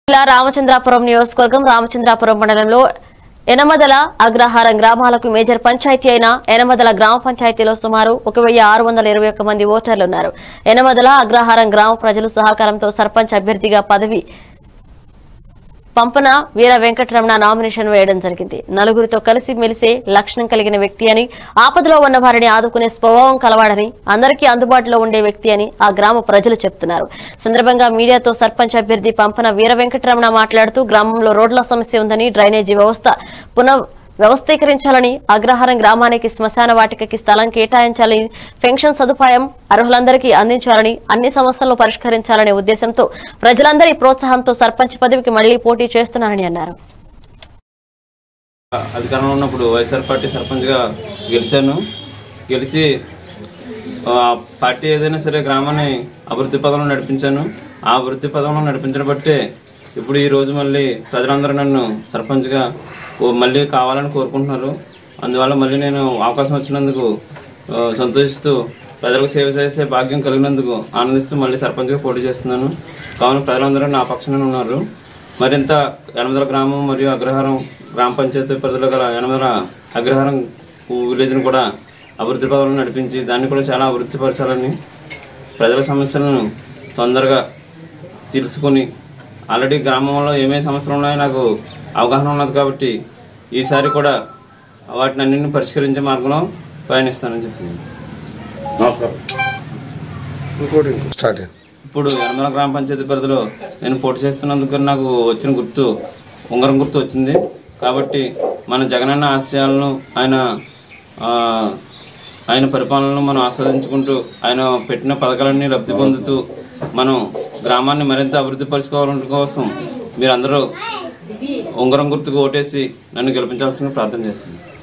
జిల్లా రామచంద్రాపురం నియోజకవర్గం రామచంద్రాపురం మండలంలో ఎనమదల అగ్రహారం గ్రామాలకు మేజర్ పంచాయతీ అయిన ఎనమదల గ్రామ పంచాయతీలో సుమారు ఒక వెయ్యి ఆరు వందల ఇరవై ఒక్క మంది ఓటర్లు ఉన్నారు ఎనమదల అగ్రహారం గ్రామ ప్రజలు సహకారంతో సర్పంచ్ అభ్యర్థిగా పదవి పంపన వీర వెంకటరమణ నామినేషన్ వేయడం జరిగింది నలుగురితో కలిసి మెలిసే లక్షణం కలిగిన వ్యక్తి అని ఆపదలో ఉన్న వారిని ఆదుకునే స్వభావం కలవాడని అందరికీ అందుబాటులో ఉండే వ్యక్తి అని ఆ గ్రామ ప్రజలు చెప్తున్నారు సందర్భంగా మీడియాతో సర్పంచ్ అభ్యర్థి పంపన వీర వెంకటరమణ మాట్లాడుతూ గ్రామంలో రోడ్ల సమస్య ఉందని డ్రైనేజీ వ్యవస్థ పునః వ్యవస్థీకరించాలని అగ్రహారం గ్రామానికి శ్మశాన వాటికకి స్థలం కేటాయించాలని పెన్షన్ సదుపాయం అర్హులందరికీ అందించాలని అన్ని సమస్యలను పరిష్కరించాలనే ఉద్దేశంతో ప్రజలందరి ప్రోత్సాహంతో సర్పంచ్ పదవికి మళ్లీ పోటీ చేస్తున్నారని అన్నారు అధికారంలో ఉన్నప్పుడు వైఎస్ఆర్ పార్టీ సర్పంచ్గా గెలిచాను గెలిచి ఆ, పార్టీ ఏదైనా సరే గ్రామాన్ని అభివృద్ధి పదంలో నడిపించాను ఆ అభివృద్ధి పదంలో నడిపించడం బట్టే ఇప్పుడు ఈ రోజు మళ్ళీ ప్రజలందరూ నన్ను సర్పంచ్గా ఓ మళ్ళీ కావాలని కోరుకుంటున్నారు అందువల్ల మళ్ళీ నేను అవకాశం వచ్చినందుకు ఆ, సంతోషిస్తూ ప్రజలకు సేవ చేసే భాగ్యం కలిగినందుకు ఆనందిస్తూ మళ్ళీ సర్పంచ్గా పోటీ చేస్తున్నాను కావున ప్రజలందరూ నా పక్షాన ఉన్నారు మరింత యనమదల గ్రామం మరియు అగ్రహారం గ్రామ పంచాయతీ పరిధిలో గల యనమదల అగ్రహారం విలేజ్ను కూడా అభివృద్ధి పదంలో నడిపించి దాన్ని కూడా చాలా అభివృద్ధి పరచాలని ప్రజల సమస్యలను తొందరగా తెలుసుకొని ఆల్రెడీ గ్రామంలో ఏమేమి సమస్యలు ఉన్నాయో నాకు అవగాహన ఉన్నది కాబట్టి ఈసారి కూడా వాటిని అన్నింటిని పరిష్కరించే మార్గంలో పయనిస్తానని చెప్పింది నమస్కారం ఇంకోటి స్టార్ట్ ఇప్పుడు యనమల గ్రామ పంచాయతీ పరిధిలో నేను పోటీ చేస్తున్నందుకు నాకు వచ్చిన గుర్తు ఉంగరం గుర్తు వచ్చింది కాబట్టి మన జగనన్న ఆశయాలను ఆయన ఆ, ఆయన పరిపాలనను మనం ఆస్వాదించుకుంటూ ఆయన పెట్టిన పథకాలన్నీ లబ్ధి పొందుతూ మనం గ్రామాన్ని మరింత అభివృద్ధి పరచుకోవాలని కోసం మీరందరూ ఉంగరం గుర్తుకు ఓటేసి నన్ను గెలిపించాల్సిన ప్రార్థన చేస్తున్నాను